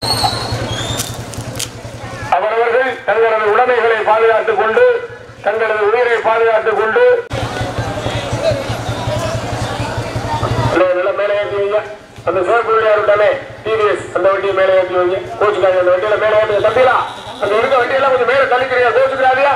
அவரவர்கள் தங்களது உடைமைகளை பாதுகாத்துக் கொண்டு தங்களது உயிரை பாதுகாத்துக் கொண்டு இல்லை, நல்லா மேலே ஏற்றி வைங்க அந்த சிவப்பு வண்டியா இருக்கானே டிவிஎஸ் அந்த வண்டியை மேலே ஏற்றி வைங்க கோச்சுக்காங்க அந்த வண்டியில மேலே ஏற்றி தம்பிலா அந்த இருக்க வண்டியெல்லாம் கொஞ்சம் மேலே தள்ளிக்கிறீங்க கோச்சுக்கிறாதியா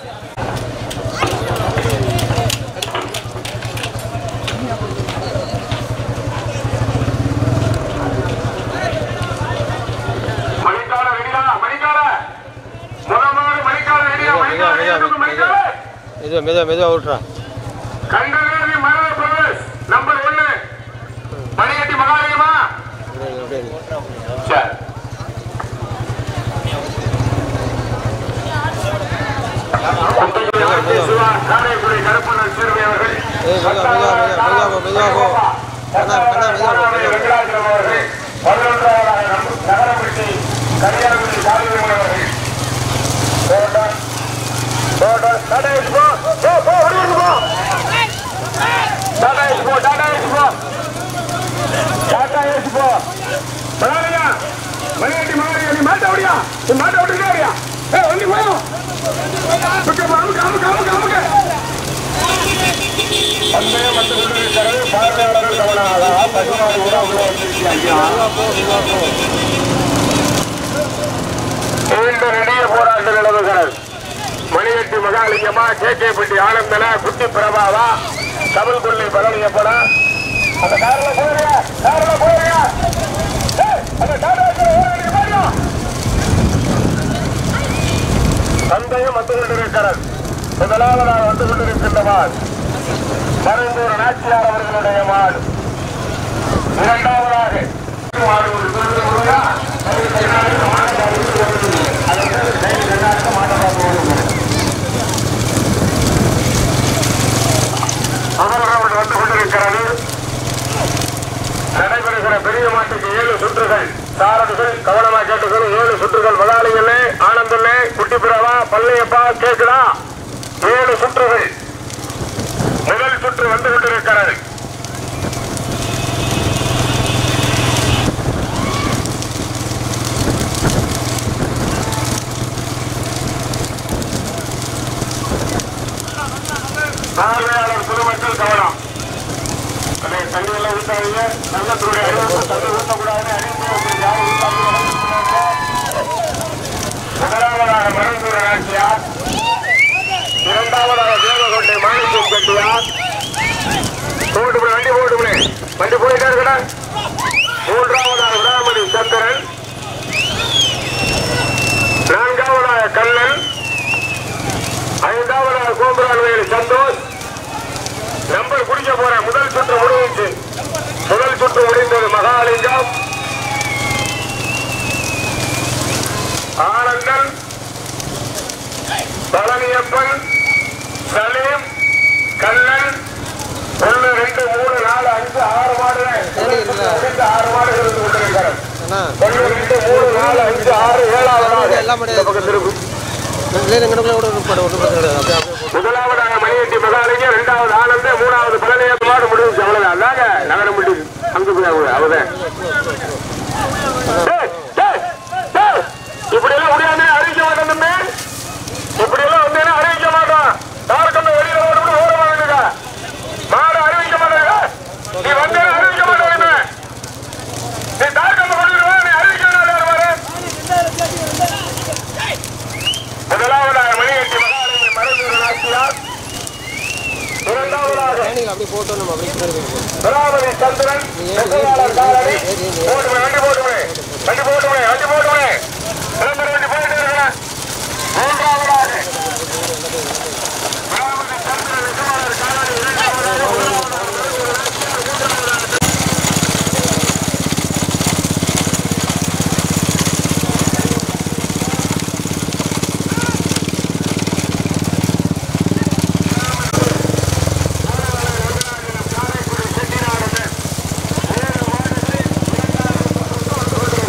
மணிக்கால ரெடியா மணிக்கால முதல் மணிக்கால ரெடியா மெதுவா மணிக்கால மெதுவா மணிக்கால மெதுவா மெதுவா மெதுவா விட்றா கண்டகேரி மரண பிரதேஷ் நம்பர் ஒன்னு மணிகட்டி மகாலியமா அப்படியே அப்படியே சரி சிவா காரைக்குடி கருப்பண்ணன் சிறுமி அவர்கள் ஏய், மெதுவா, மெதுவா, மெதுவா, மெதுவா, மெதுவா போ. கண்ணா, கண்ணா, மெதுவா போ, மெதுவா போ. வெங்கடாச்சலம் அவர்கள் பதினொன்றாவதாக நம்- நகரப்பட்டி கன்னியாகுமரி சாலிகிராமன் அவர்கள் தோட்டம் தோட்டம் டாடா ஏசி போ போ போ ஓடி போ டாடா ஏசி போ டாடா ஏசி போ டாடா ஏசி போ பரவாயில்லையா மணிகட்டி மகாலியா நீ மாட்ட ஓடியா நீ மாட்ட ஓடியா ஓடியா ஏ ஒண்ணி போ அமுக்கு அமுக்கு அமுக்கு அமுக்கு அமுக்கு பந்தயம் வந்து கொண்டிருக்கிறது பார்வையாளர்கள் கவனமாக பசுமாடு கூட உள்ள வந்திருக்கிறாங்க நீண்ட நெடிய போராட்டம் நிலவுகிறது மணிகட்டி மகாலிங்கம்மா கே கே பட்டி ஆனந்தன குட்டி பிரபாவா தமிழ் கொள்ளை பழனியப்படா அந்த கார்ல போறியா கார்ல போறியா ஏய், அந்த டாடாக்களை ஓரடிக்கு போறியா சந்தேகம் வந்து கொண்டிருக்கிறது முதலாவதாக வந்து கொண்டிருக்கின்ற மாடு மருந்தூர் நாச்சியார் அவர்களுடைய மாடு இரண்டாவதாக மாடு ஒரு விருது முருகா, அது கர்நாடக மாநில விருது வருது. அது வந்து கையில் கர்நாடக மாநில விருது. முதல் ரவுண்ட் வந்து கொண்டிருக்கிறது நடைபெறுகிற பெரிய மாட்டுக்கு ஏழு சுற்றுகள் சாரதிகள் கவனமா கேட்டுக்கணும் ஏழு சுற்றுகள் மகாலிங்கண்ணே ஆனந்தண்ணே குட்டிப்பிரவா பள்ளியப்பா கேக்குதா ஏழு சுற்றுகள் முதல் சுற்று வந்து கொண்டிருக்கிறது பார்வையாளர் குழுமத்தில் கவனம் அதே தண்ணி எல்லாம் ஊத்தாதீங்க நல்லத்துடைய அறிவிப்பு தண்ணி ஊற்றக்கூடாதுன்னு அறிவிப்பு உங்களுக்கு யாரும் ஊத்தாதீங்க. முதலாவதாக மருந்தூர் நாச்சியார் இரண்டாவதாக தேவகோட்டை மாணிக்கம் கட்டியார் போட்டு விடு, வண்டி போட்டு விடு. வண்டி போயிட்டே இருக்கடா மூன்றாவதாக விடாமணி சந்திரன் நான்காவதாக கண்ணன் ஐந்தாவதாக கோபுரான்வேலி சந்தோஷ் நம்பர் குடிக்க போறேன் முதல் சுற்று முடிஞ்சிச்சு முதல் சுற்று முடிந்தது மகாலிங்கம் ஆனந்தன் பழனியப்பன் சலீம் கண்ணன் ஒன்று ரெண்டு மூணு நாலு அஞ்சு ஆறு மாடுகள் சரி, இல்ல. ரெண்டு, ஆறு மாடுகள் இருந்து கொண்டிருக்கிறது அண்ணா ஒன்று ரெண்டு மூணு நாலு அஞ்சு ஆறு ஏழாவது எல்லாம் முடியாது. இந்த பக்கம் திருப்பு இல்லை எங்கடக்குள்ள கூட ஒரு படம் ஒன்றும் பிரச்சனை கிடையாது அப்படியே அப்படியே போட்டு முதலாவதாக மணியட்டி மகாலிங்கம் இரண்டாவது ஆனந்த மூணாவது பழனியப்பன் மாடு முடிஞ்சு அவ்வளவுதான் அதாங்க நகரம் முடிஞ்சு அங்க போய் அவங்க அவதான் டேய், டேய், டேய், இப்படி எல்லாம் முடியாம அறிவிக்க மாட்டோம் தம்பி இப்படி எல்லாம் வந்தேன்னா அறிவிக்க மாட்டோம் யாருக்கும் வெளியில ஓட ஓட மாட்டேங்க மாடு அறிவிக்க மாட்டேங்க நீ வந்தேன்னா அறிவிக்க மாட்டேங்க நீ தார்க்கம் கொண்டிருவா நீ அறிவிக்க வேணாம் பாரு முதலாவதாக மணியட்டி மகாலிங்கம் மருந்தூர் நாச்சியார் இரண்டாவதாக ட்ரைனிங் அப்படியே போட்டு நம்ம அப்படியே பின்னாடி போய் போகணும். திராவதி சந்திரன் வெற்றியாளர் காலடி போட்டுமே வண்டி போட்டுமே வண்டி போட்டுமே வண்டி போட்டுமே விளம்பர வண்டி போயிட்டு இருக்கிறேன் மூன்றாவதாக திராவதி சந்திரன் வெற்றியாளர் காலடி இரண்டாவதாக மூன்றாவதாக காரைக்குடி செட்டிநாடு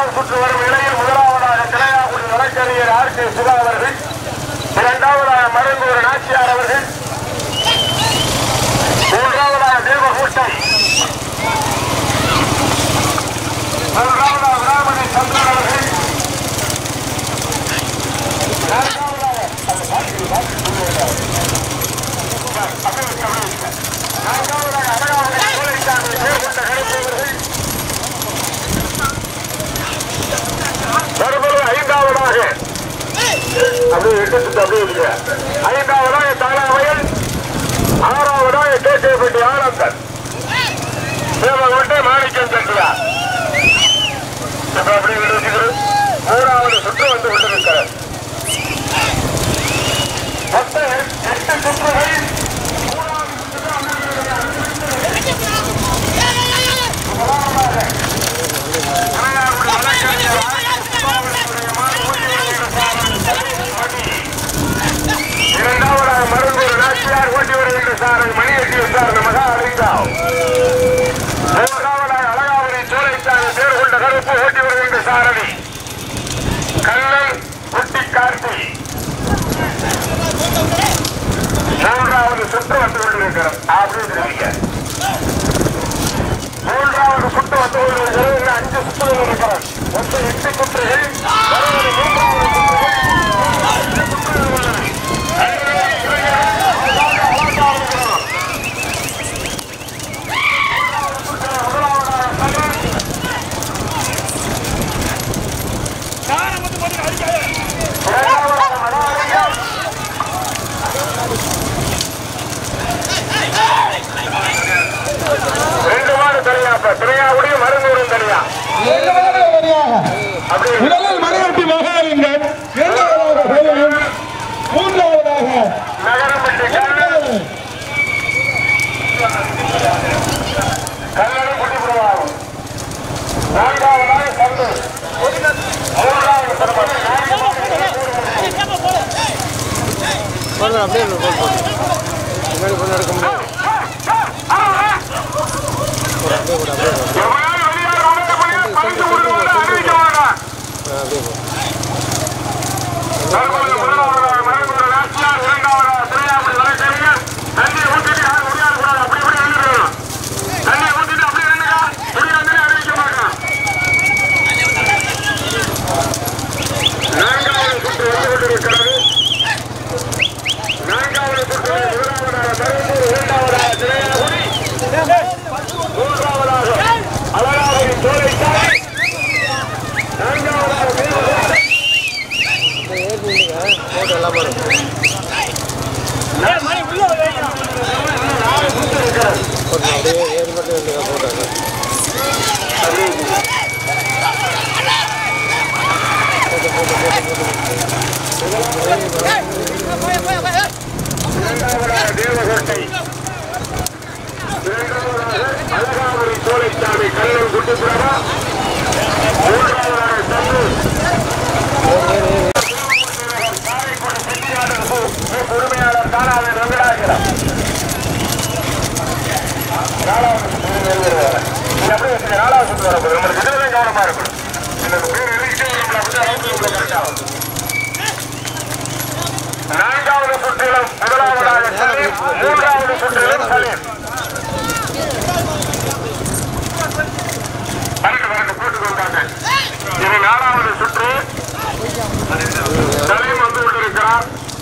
இரண்டாவது சுற்று வரும் நிலையில் முதலாவதாக திரையாகுடி வழக்கறிஞர் ஆர் கே சுதா அவர்கள் இரண்டாவதாக மருந்தூர் நாச்சியார் அவர்கள் மூன்றாவதாக தேவகோட்டை மூன்றாவதாக விராமணி சந்திரன் அவர்கள் நான்காவதாக நான்காவதாக அழகாவதி சோலைச்சாமி மேற்கொண்ட கருப்பவர்கள் தற்போது ஐந்தாவதாக அப்படியே எட்டு சுத்து அப்படியே இருக்கு ஐந்தாவதாக தாளாவயல் ஆறாவதாக கேட்கப்பட்டி ஆனந்தன் தேவகோட்டை மாணிக்கம் சென்றார் இப்ப அப்படியே விடுவிச்சுக்கிறது மூணாவது சுற்று வந்து கொண்டிருக்கிறது மொத்தம் எட்டு சுற்றுகள் மூணாவது சுற்று வந்து இரண்டாவதாக மருந்தூர் நாச்சியார் ஓட்டி வருகின்ற சாரதி மணி எட்டி விசாரணை மகா அறிந்தாம் மூன்றாவதாக அழகாவதி சோலைச்சாமி பேர் கொண்ட கருப்பு ஓட்டி வருகின்ற சாரதி கண்ணன் குட்டி கார்த்தி மூன்றாவது சுற்று வந்து கொண்டிருக்கிறது அப்படி தெரிவிக்க மூன்றாவது சுற்று வந்து கொண்டிருக்கிறது இன்னும் அஞ்சு சுற்றுகள் இருக்கிறது மொத்தம் எட்டு சுற்றுகள் வருவது மூன்றாவது சுற்றுகள் எட்டு சுற்றுகள் உள்ளது. ஐந்தாவது இளைஞர்கள் அழகாக அழகாக இருக்கிறோம். முதலாவதாக சந்திரன் இரண்டாவதாக மனோரஞ்சன் ரெண்டு மாடு தனியா இப்ப திரையாவுடைய மருந்தூரும் தனியா இரண்டாவது வரியாக அப்படி முதலில் மணியட்டி மகாலிங்கம் இரண்டாவதாக ஹேமன், மூன்றாவதாக நகரப்பட்டி கண்ணன் கல்லணை குட்டிபுரமாகும் நான்காவதாக சந்து மூன்றாவது சிரமம் போடுறேன் அப்படியே ஒரு போடு போடு முன்னாடி பொண்ணு எடுக்க முடியாது போடு அப்படியே போடு அப்படியே போடு எவனாவது வெளியார் உணர்ந்த பணியை பறித்து விடுவாங்க அறிவிக்க வேண்டாம் ஆ, அப்படியே போடு தற்போது முதலாவதாக மருந்தூர் நாச்சியார் இரண்டாவதாக திரையாமணி வழக்கறிஞர் தண்ணியை ஊற்றிட்டு யாரும் முடியாது கூடாது அப்படி இப்படி நின்றுக்கணும் தண்ணியை ஊற்றிட்டு அப்படியே நின்றுங்க முடியாது அறிவிக்க மாட்டான் நான்காவது சுற்று வந்து கொண்டிருக்கிறது நான்காவது சுற்று முதலாவதாக மருந்தூர் இரண்டாவதாக திரையாமணி மூன்றாவதாக அழகாவதி சோலைச்சாலை நான்காவதாக மேல்கோட்டை இந்த ஏர் நில்லுங்க போட்டு எல்லாம் போடு போட்டு அப்படியே ஏர் மட்டும் நில்லுங்க போட்டாங்க போட்டு போட்டு போட்டு போட்டு இரண்டாவதாக தேவகோட்டை இரண்டாவதாக அழகாவதி சோலைச்சாமி கல்லூர் குட்டிப்புறமா மூன்றாவதாக சந்து காரைக்குடி செட்டியாளர் சு. பொறுமையாளர் தானாவே வெங்கடாகிரம் நாலாவது சுற்று நிறைவேறுவாங்க. நீங்க அப்படியே வச்சுக்க, நாலாவது சுற்று வரப்போகுது. நம்மளுக்கு இதுலதான் கவனமா இருக்கணும். இந்த பேர் எழுதிக்கிட்டே நம்மளை அப்படியே அவுத்து விட correct ஆகும். நான்காவது சுற்றிலும் முதலாவதாக சலீம் மூன்றாவது சுற்றிலும் சலீம் பன்னெண்டு பன்னெண்டு போட்டுக் கொண்டாங்க இனி நாலாவது சுற்று சலீம் வந்து கொண்டிருக்கிறார்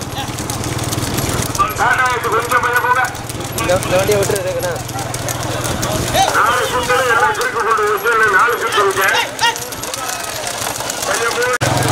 டாடாவுக்கு கொஞ்சம் பையன் போங்க இந்த இந்த வண்டியை விட்டு இருக்குண்ணா நாலு சுற்று எல்லாம் குறிக்க கொண்டு வச்சு இன்னும் நாலு சுற்று இருக்கு கொஞ்சம் போங்க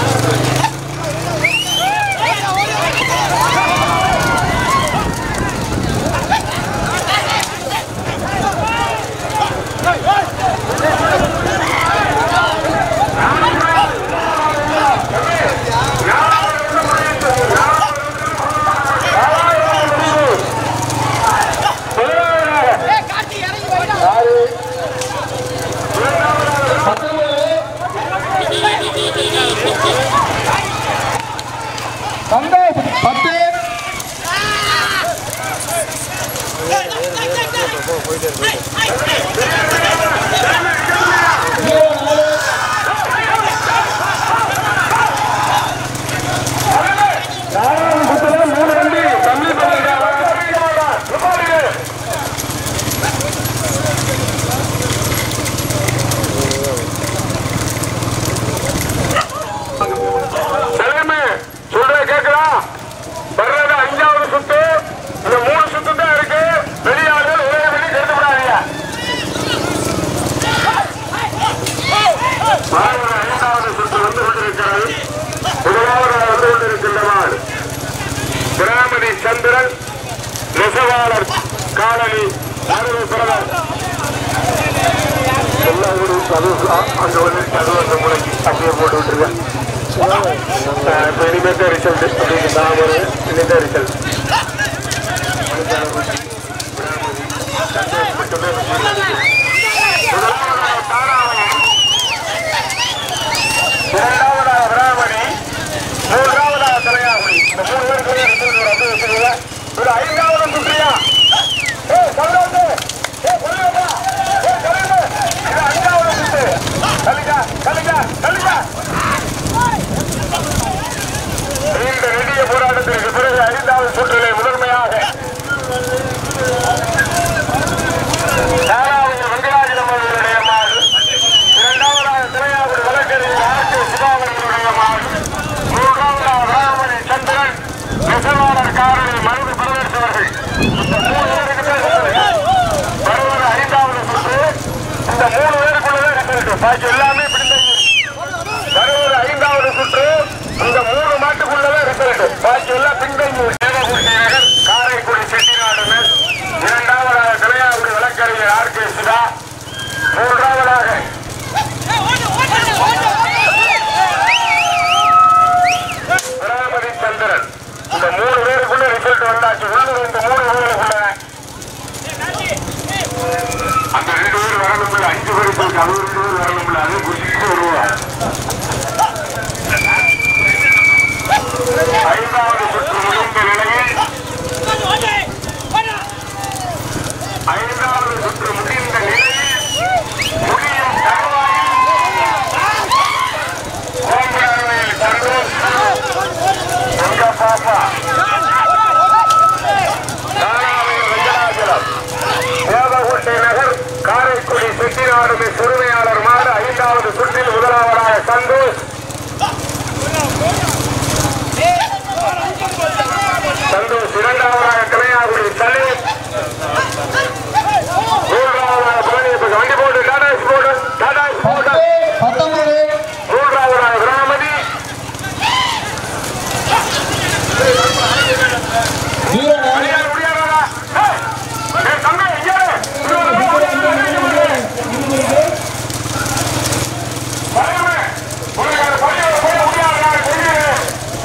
சந்தா பத்து போ போயிட்டே இருக்கு ஜீரோ நாலு சந்திரன் நெசவாளர் காலனி அறுபது பிரதர் எல்லா ஊரும் சதுவு அங்க வந்து சதுவு அந்த முறைக்கு அப்படியே போட்டு விட்டுருக்கேன் இப்போ இனிமேல் தான் ரிசல்ட் அப்படின்னு நான் ஒரு இனிமேல் தான் ரிசல்ட் முதலாவதாக தாராவணி இரண்டாவதாக விராமணி மூன்றாவதாக தலையாகுடி இந்த மூணு பேருக்கு ரிசல்ட் வந்து வச்சிருக்கீங்க ஒரு ஐந்தாவது சுற்றியா ஏ சொல்லுங்க ஏ சொல்லுங்க ஏ சொல்லுங்க இது அஞ்சாவது சுற்று கலிக்கா கலிக்கா கலிக்கா நீண்ட நெடிய போராட்டத்திற்கு பிறகு ஐந்தாவது சுற்றிலே முதன்மையாக நாலாவது வெங்கடாஜலம் அவர்களுடைய மாடு இரண்டாவதாக திரையாவுடைய வழக்கறிஞர் ஆர் கே சிவாவர்களுடைய மாடு மூன்றாவதாக ராமணி சந்திரன் நெசவாளர் காரணி மருது பிரதர்ஸ் அவர்கள் இந்த மூணு பேருக்கு தான் ரிசல்ட். வருவது ஐந்தாவது சுற்று இந்த மூணு பேருக்குள்ளதான் ரிசல்ட் பாக்கி எல்லாமே பிடிந்திருக்கு வருவது ஐந்தாவது சுற்று இந்த மூணு மாட்டுக்குள்ளதான் ரிசல்ட் பாக்கி எல்லாம் பின்தங்கி தேவகுடி நகர் காரைக்குடி செட்டிநாடுனர் இரண்டாவதாக தலையாகுடி வழக்கறிஞர் ஆர் கே சிவா மூன்றாவதாக விராமதி சந்திரன் இந்த மூணு பேருக்குள்ள ரிசல்ட் வந்தாச்சு உள்ளது இந்த மூணு பேருக்குள்ள அந்த ரெண்டு பேர் வரணும்ல அஞ்சு பேர் ரிசல்ட் அது ரெண்டு பேர் வரணும்ல அது குடிச்சிட்டு வருவா ஐந்தாவது சுற்று முடிந்த நிலையில் ஐந்தாவது சுற்று முடிந்த நிலையில் முடியும் தருவாயில் கோம்புராவையில் சந்தோஷ் எங்க பாப்பா நாராயணன் வெங்கடாச்சலம் தேவகோட்டை நகர் காரைக்குடி செட்டிநாடு மிஸ் உரிமையாளர் மாடு ஐந்தாவது சுற்றில் முதலாவதாக சந்தோஷ் சந்தோஷ் இரண்டாவதாக கலையாகுடி தலை மூன்றாவதாக பழனி இப்ப வண்டி போட்டு டாடாஸ் போட்டு டாடாஸ் போட்டு பத்தொன்பது மூன்றாவதாக கிராமதி ஜீரோ அடியார் முடியாதா ஏய், ஏய், தம்பி, இங்கே இரு. இங்கே இரு, இங்கே இரு, இங்கே இரு. வரவே. உனக்கு அந்த பையன் போய் முடியாதா? இங்கே இரு.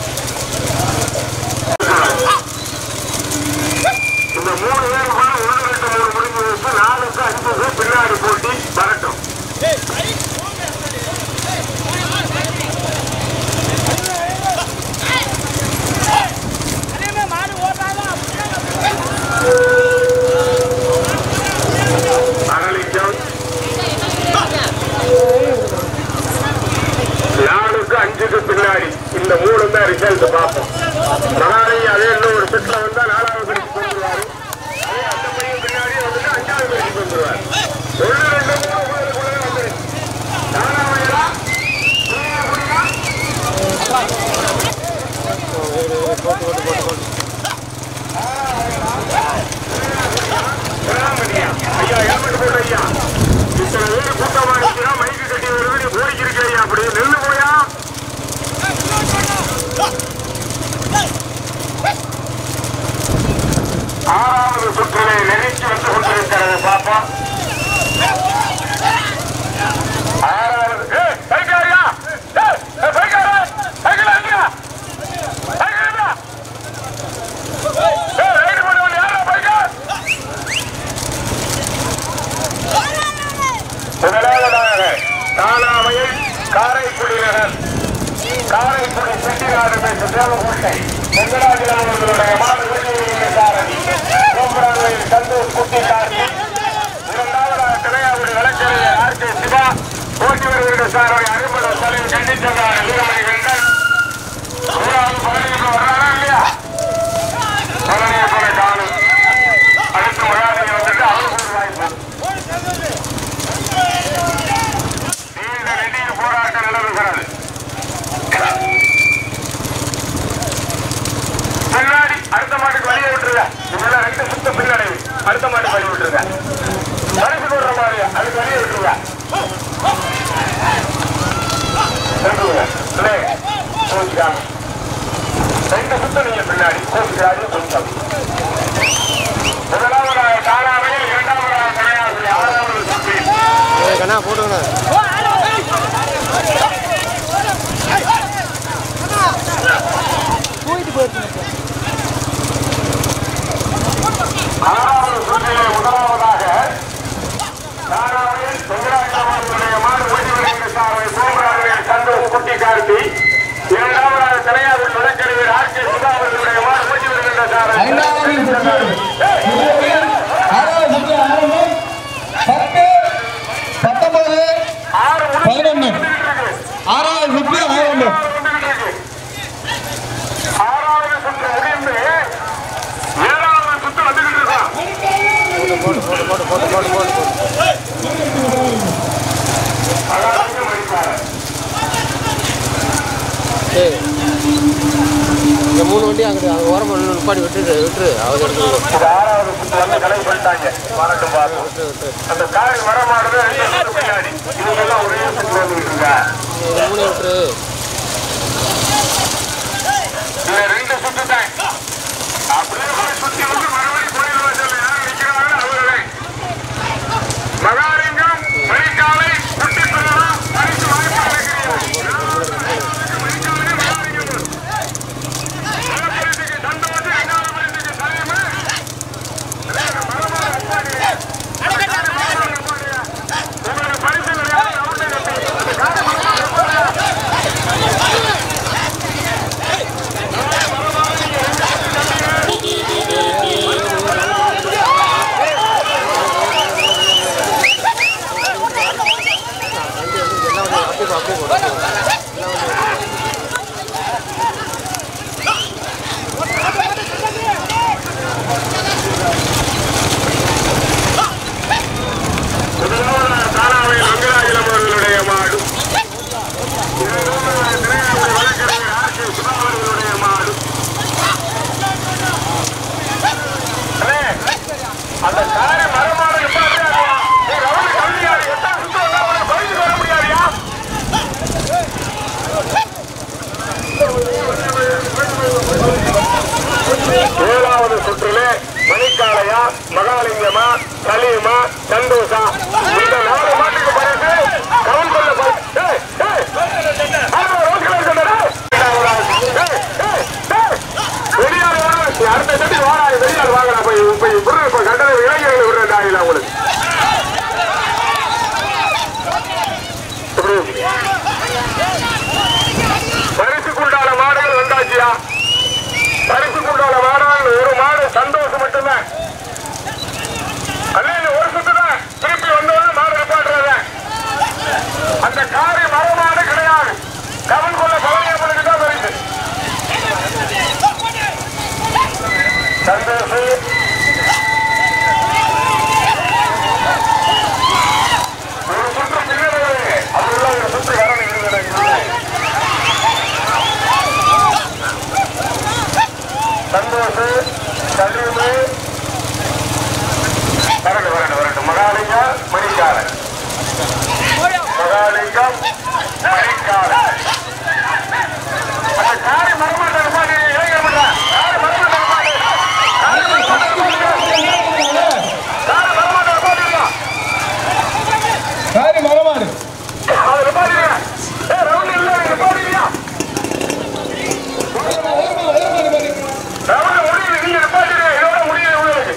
இந்த மூணு பேருக்குள்ள ஒன்று ரெண்டு மூணு முடிஞ்சு வச்சு நாலுக்கு அஞ்சுக்கு பின்னாடி போட்டி வரட்டும் அனலிக்கம் நாலுக்கு அஞ்சுக்கு பின்னாடி இந்த மூணு தான் ரிசல்ட் பார்ப்போம் மகாராணி அதே இன்னும் ஒரு செட்ல வந்தா நாலாவது பிரிச்சு கொண்டுருவாரு அதே அந்த பையன் பின்னாடி வந்துட்டு அஞ்சாவது பிரிச்சு கொண்டுருவாரு ஒன்று ரெண்டு மூணு மூணுக்குள்ளே வந்துரு நாலாவதா நீங்க குடிங்க ராமணியா ஐயா ஹெல்மெட் போட்டு ஐயா இத்தனை பேர் கூட்டமா இருக்கிறா மைக்கு கட்டி வருது நீ போடிக்கிருக்க ஐயா அப்படி நின்று போயா ஆறாவது சுற்றிலே நெருங்கி வந்து கொண்டிருக்கிறது பாப்பா ஆறாவது ஏய், பைக்காரியா? ஏய், ஏய், பைக்காரா? பைக்கில் எங்கயா? பைக்கில் எங்கயா? ஏய், ரைடு போடுவன் யாரா பைக்கா? முதலாவதாக தானாமையில் காரைக்குடி நகர் காரைக்குடி செட்டிநாடு பேசு தேவகுட்டை வெங்கடாஜலம் அவர்களுடைய மாடு வெளியே சாரதி கோபுரங்களில் சந்தோஷ் குட்டி கார்த்தி இரண்டாவதாக திரையாவுடைய வழக்கறிஞர் ஆர் கே சிவா போட்டி வருகிற சாரதி அருமத தலைவர் கண்டிச்சந்தார் வீரமணி கண்டன் மூணாவது பழனிக்கு வர்றாரா இல்லையா பழனியை போல காணும் அடுத்து முகாமிக்கு வந்துட்டு அவருக்கு ஒரு வாய்ப்பு நீண்ட நெடிய போராட்டம் நடந்துகிறது பின்னாடி அடுத்த மாட்டுக்கு வழியை விட்டுருங்க இதெல்லாம் ரெண்டு சுத்த பின்னாடி அடுத்த மாட்டுக்கு வழி விட்டுருங்க பரிசு போடுற மாதிரி அதுக்கு வழியை விட்டுருங்க விட்டுருங்க. இல்லை, போச்சுக்காங்க. ரெண்டு சுத்தம் நீங்க பின்னாடி கோபிராஜ் சுத்தம் முதலாவதாக தாராவையில் இரண்டாவதாக கிடையாது ஆறாவது சுற்றில் ஏய் கண்ணா போட்டுக்கண்ணா ஆறாவது சுற்றிலே முதலாவதாக தாராவையில் வெங்கடாச்சலமாவுடைய மாடு ஓடி வருகின்ற சாரவை சோமராஜன் சந்தோஷ் குட்டி கார்த்தி இரண்டாவதாக தலையாவில் வழக்கறிஞர் ஆர் கே சுதா அவர்களுடைய மாடு ஓடி வருகின்ற சாரவை ஐந்தாவது சுற்று ஆறாவது சுற்று ஆரம்பம் பத்து பத்தொன்பது ஆறு பதினொன்று ஆறாவது சுற்று ஆரம்பம் ஆறாவது சுற்று முடிந்து ஏழாவது சுற்று வந்துகிட்டு இருக்கான் போட்டு போட்டு போட்டு போட்டு போட்டு போட்டு போட்டு அதாவது மதிப்பாரு ஏய் இந்த மூணு வண்டி அங்கிட்டு அங்கே ஓரமாக நின்று நிப்பாடி விட்டுரு விட்டுரு அவங்க எடுத்துக்கோ இது ஆறாவது சுற்று வந்து கடை பண்ணிட்டாங்க வரட்டும் பார்ப்போம் விட்டு விட்டு அந்த காய் வரமாடுது ரெண்டு சுற்று பின்னாடி இவங்க எல்லாம் ஒரே சுற்று வந்துகிட்டு இருக்கா இந்த மூணு விட்டுரு இதுல ரெண்டு சுற்று தான் அப்படியே போய் சுத்தி வந்து மறுபடியும் கோயில் வாசல்ல யார் நிக்கிறாங்களோ அவர்களே மகாலிங்கம் மணிக்காலை குட்டி சொல்லலாம் பரிசு வாய்ப்பு அளிக்கிறீர்கள் மணிக்காலை மகாலிங்கம் முதல் பரிசுக்கு சந்தோஷம் இரண்டாவது பரிசுக்கு சலீமு மரமாக நிப்பாட்டுங்க. மரமாக நிப்பாட்டுங்க. உங்களுக்கு பரிசு கிடையாது அவர்கிட்ட கட்டி. அந்த காரை மரமாக நிப்பாட்டுங்க. வண்டி வந்து எல்லா வண்டியும் அப்படியே அப்படியே போட்டு முதலாவதாக தானாவில் ரங்கராஜலம் அவர்களுடைய மாடு இரண்டாவதாக திரையாவில் வழக்கறிஞர் ஆர் கே சுதா அவர்களுடைய மாடு அண்ணே, அந்த காரை மரமாடு நிப்பாட்டியா? நீ ரவுண்டு கம்மியாரு. எட்டாம் சுத்து வந்தா உனக்கு பரிசு வர முடியாதுயா? ஏழாவது சுற்றிலே மணிக்காளையா மகாலிங்கமா சலீமா சந்தோஷா இந்த நாலு மாட்டுக்கு பரிசு கவுன் கொள்ள பரிசு ஏய், ஏய், ஆமா, ரோஸ் கலர் சட்டை. ஏய், ஏய், ஏய், வெளியாள் வாடா. நீ அடுத்த சட்டி வாடா வெளியாள் வாங்கடா போய் போய் விடுற இப்ப கண்டன இளைஞர்களை விடுறா இல்ல உங்களுக்கு இப்படி. பரிசுக்குண்டான மாடுகள் வந்தாச்சியா பரிசுக்குண்டான மாடுகள் ஒரு மாடு சந்தோஷம் மட்டும்தான் அல்ல ஒரு சுத்து தான் திருப்பி வந்தோடனே மாடு நிப்பாட்டுறத அந்த காரி மரமாடு கிடையாது கவன் கொள்ள பழனியப்பனுக்கு தான் பரிசு சந்தோஷம் ஒரு சுற்று பின்னாடி அதுள்ள ஒரு சுற்று வரணும் இருந்தது சந்தோஷ் சலீமு வரணும் வரணும் வரணும் மகாலிங்கம் மணிக்காரன் மகாலிங்கம் மணிக்காரன் அந்த காரை மரமாட்ட நிப்பாட்டி இளைஞர் பண்ற காரை மரமாட்ட நிப்பாட்டி காரை மரமாட்ட நிப்பாட்டி காரை மரமாட்ட நிப்பாட்டிருக்கா காரி மரமாடு அதை நிப்பாட்டிருங்க ஏ ரவுண்ட் இல்லை நிப்பாட்டிருக்கியா ரவுண்ட் முடியுது நீங்க நிப்பாட்டிருங்க இதோட முடியுது உங்களுக்கு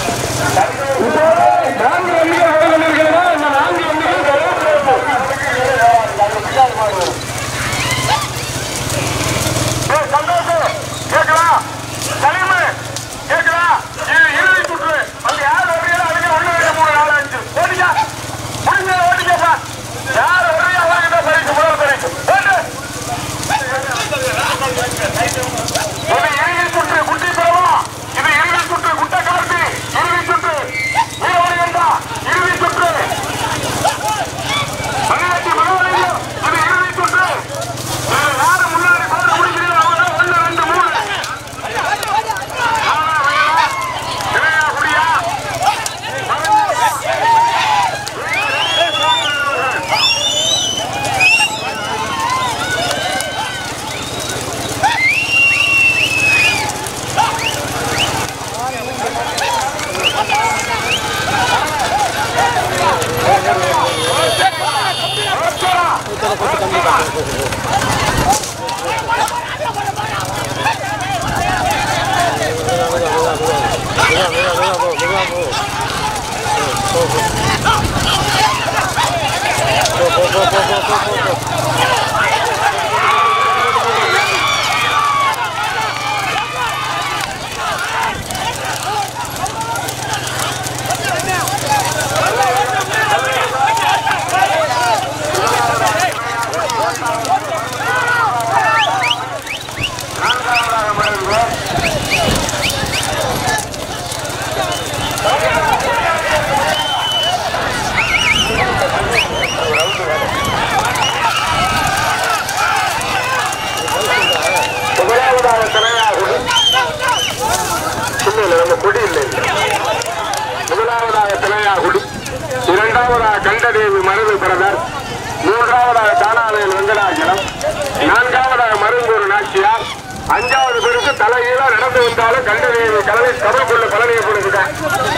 நான்கு வண்டிகள் வர கொண்டிருக்கிறதா இந்த நான்கு வண்டிகள் கருவேப்பிலை அஞ்சாவது பேருக்கு தலைகீழா நடந்து வந்தாலும் கண்டனை கலவை கவலை கொள்ள பலனையை கொடுக்குறேன்